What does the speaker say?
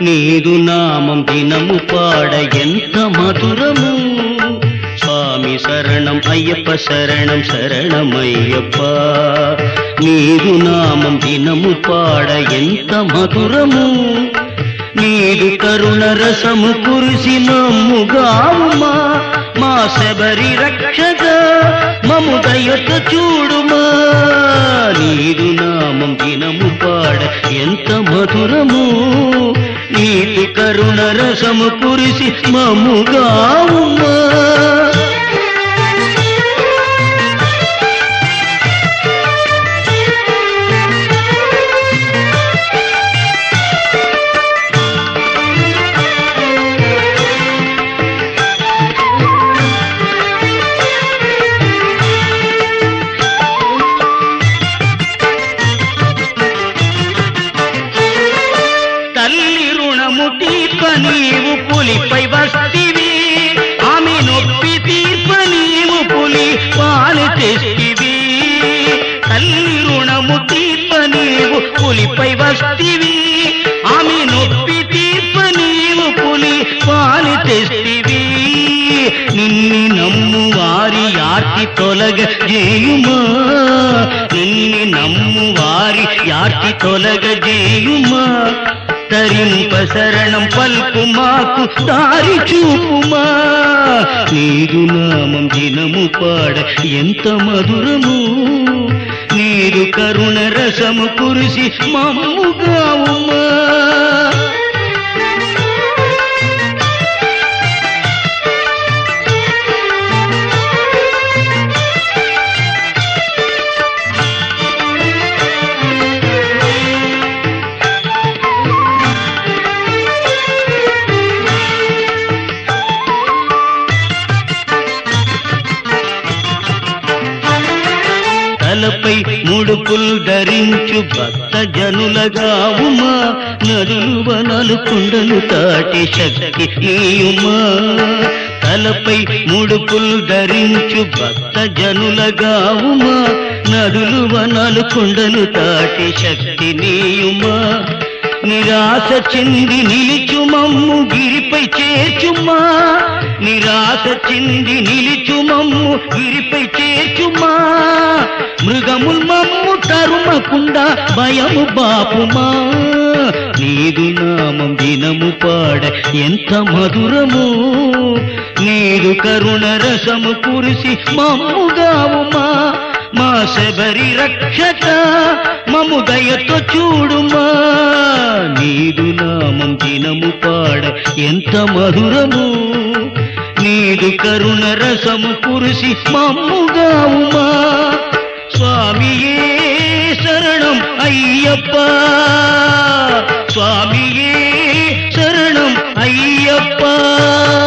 నీదు నామం దినము పాడ ఎంత మధురము స్వామి శరణం అయ్యప్ప శరణం శరణమయ్యప్ప నీదు నామం దినము పాడ ఎంత మధురము నీదు కరుణ రసము కురిసి మమ్ముగావుమా మా శబరి రక్షక మము దయత చూడుమా నీదు నామం దినము పాడ ఎంత మధురము నీదు కరుణ రసము కురిసి మమ్ముగావుమా తల్లి రుణము తీర్ప నీవు పులిపై వస్తివి ఆమె నొప్పి తీర్ప నీవు పులి పాలు తెస్తివి తల్లి రుణము తీర్ప నీవు పులిపై వస్తివి ఆమె నొప్పి తీర్ప నీవు పులి పాలు తెస్తివి నిన్ని నమ్ము వారి యార్తి తొలగ చేయుమా నిన్ని నమ్ము వారి యార్తి తొలగ చేయుమా తరింప శరణం పల్పు మాకు దారి చూపుమా నీదు నామం దినము పాడ ఎంత మధురము నీరు కరుణ రసము కురిసి మమ్ముగావుమా తలపై ముడుపులు ధరించు భక్త జనులగావుమా నదులు వనలు కుండలు తాటి శక్తి నీయుమా తలపై ముడుపులు ధరించు భక్త జనులగావుమా నదులు వనలు కుండలు తాటి శక్తి నీయుమా నిరాశ చెంది నిలిచు మమ్ము గిరిపై చేర్చుమా నిరాశ చెంది నిలిచు మమ్ము గిరిపై చేర్చుమా మృగముల్ మమ్ము తరుమకుండా భయము బాపుమా నీదు నామం దినము పాడ ఎంత మధురము నీదు కరుణ రసము కురిసి మమ్ముగావుమా మా శబరి రక్షక మము దయతో చూడుమా నీదు నామం దినము పాడ ఎంత మధురము నీదు కరుణ రసము కురిసి మమ్ముగావుమా స్వామియే శరణం అయ్యప్ప స్వామియే శరణం అయ్యప్ప